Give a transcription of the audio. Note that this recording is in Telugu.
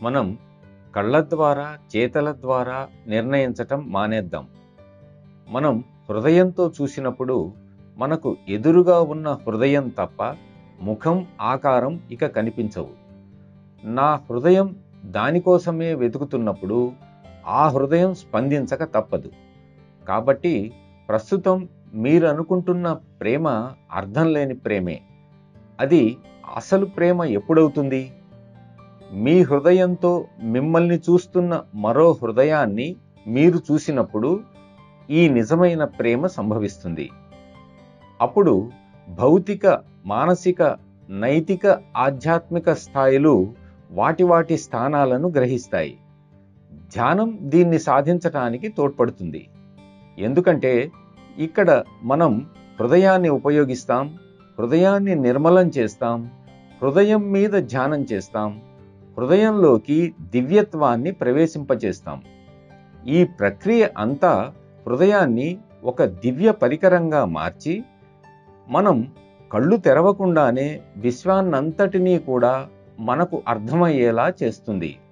మనం కళ్ళ ద్వారా చేతల ద్వారా నిర్ణయించటం మానేద్దాం మనం హృదయంతో చూసినప్పుడు మనకు ఎదురుగా ఉన్న హృదయం తప్ప ముఖం ఆకారం ఇక కనిపించవు నా హృదయం దానికోసమే వెతుకుతున్నప్పుడు ఆ హృదయం స్పందించక తప్పదు కాబట్టి ప్రస్తుతం మీరు అనుకుంటున్న ప్రేమ అర్థం లేని ప్రేమే అది అసలు ప్రేమ ఎప్పుడవుతుంది మీ హృదయంతో మిమ్మల్ని చూస్తున్న మరో హృదయాన్ని మీరు చూసినప్పుడు ఈ నిజమైన ప్రేమ సంభవిస్తుంది అప్పుడు భౌతిక మానసిక నైతిక ఆధ్యాత్మిక స్థాయిలు వాటి వాటి స్థానాలను గ్రహిస్తాయి ధ్యానం దీన్ని సాధించటానికి తోడ్పడుతుంది ఎందుకంటే ఇక్కడ మనం హృదయాన్ని ఉపయోగిస్తాం హృదయాన్ని నిర్మలం చేస్తాం హృదయం మీద ధ్యానం చేస్తాం హృదయంలోకి దివ్యత్వాన్ని ప్రవేశింపచేస్తాం ఈ ప్రక్రియ అంతా హృదయాన్ని ఒక దివ్య పరికరంగా మార్చి మనం కళ్ళు తెరవకుండానే విశ్వాన్నంతటినీ కూడా మనకు అర్థమయ్యేలా చేస్తుంది